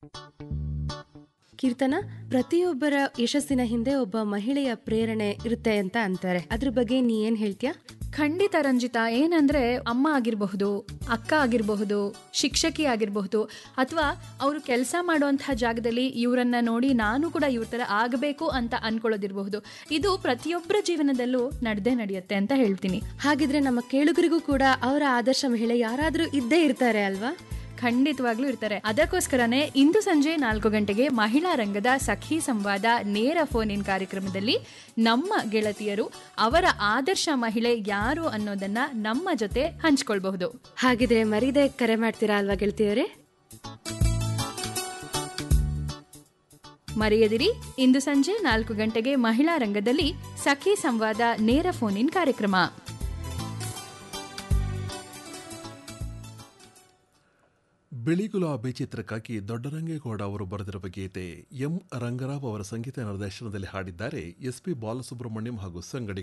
ಕೀರ್ತನ ಪ್ರತಿಯೊಬ್ಬರ ಯಶಸ್ಸಿನ ಹಿಂದೆ ಒಬ್ಬ ಮಹಿಳೆಯ ಪ್ರೇರಣೆ ಇರುತ್ತೆ ಅಂತ ಅಂತಾರೆ ಅದ್ರ ಬಗ್ಗೆ ನೀ ಏನ್ ಹೇಳ್ತೀಯ ಖಂಡಿತ ರಂಜಿತಾ ಏನಂದ್ರೆ ಅಮ್ಮ ಆಗಿರಬಹುದು ಅಕ್ಕ ಆಗಿರಬಹುದು ಶಿಕ್ಷಕಿ ಆಗಿರಬಹುದು ಅಥವಾ ಅವರು ಕೆಲಸ ಮಾಡುವಂತಹ ಜಾಗದಲ್ಲಿ ಇವರನ್ನ ನೋಡಿ ನಾನು ಕೂಡ ಇವ್ರ ತರ ಆಗಬೇಕು ಅಂತ ಅನ್ಕೊಳ್ಳೋದಿರಬಹುದು ಇದು ಪ್ರತಿಯೊಬ್ಬರ ಜೀವನದಲ್ಲೂ ನಡೆದೇ ನಡೆಯುತ್ತೆ ಅಂತ ಹೇಳ್ತೀನಿ ಹಾಗಿದ್ರೆ ನಮ್ಮ ಕೇಳುಗರಿಗೂ ಕೂಡ ಅವರ ಆದರ್ಶ ಮಹಿಳೆ ಯಾರಾದ್ರೂ ಇದ್ದೇ ಇರ್ತಾರೆ ಅಲ್ವಾ ಖಂಡಿತವಾಗ್ಲೂ ಇರ್ತಾರೆ ಅದಕ್ಕೋಸ್ಕರನೇ ಇಂದು ಸಂಜೆ ನಾಲ್ಕು ಗಂಟೆಗೆ ಮಹಿಳಾ ರಂಗದ ಸಖಿ ಸಂವಾದ ನೇರ ಫೋನ್ ಇನ್ ಕಾರ್ಯಕ್ರಮದಲ್ಲಿ ನಮ್ಮ ಗೆಳತಿಯರು ಅವರ ಆದರ್ಶ ಮಹಿಳೆ ಯಾರು ಅನ್ನೋದನ್ನ ನಮ್ಮ ಜೊತೆ ಹಂಚ್ಕೊಳ್ಬಹುದು ಹಾಗಿದ್ರೆ ಮರೀದೆ ಕರೆ ಮಾಡ್ತೀರಾ ಅಲ್ವಾ ಗೆಳತಿಯರೇ ಮರೆಯದಿರಿ ಇಂದು ಸಂಜೆ ನಾಲ್ಕು ಗಂಟೆಗೆ ಮಹಿಳಾ ರಂಗದಲ್ಲಿ ಸಖಿ ಸಂವಾದ ನೇರ ಫೋನ್ ಇನ್ ಕಾರ್ಯಕ್ರಮ ಬಿಳಿ ಗುಲಾಬಿ ಚಿತ್ರಕ್ಕಾಗಿ ದೊಡ್ಡರಂಗೇಗೌಡ ಅವರು ಬರೆದಿರುವ ಗೀತೆ ಎಂ ರಂಗರಾವ್ ಅವರ ಸಂಗೀತ ನಿರ್ದೇಶನದಲ್ಲಿ ಹಾಡಿದ್ದಾರೆ ಎಸ್ ಪಿ ಬಾಲಸುಬ್ರಹ್ಮಣ್ಯಂ ಹಾಗೂ ಸಂಗಡಿಗರು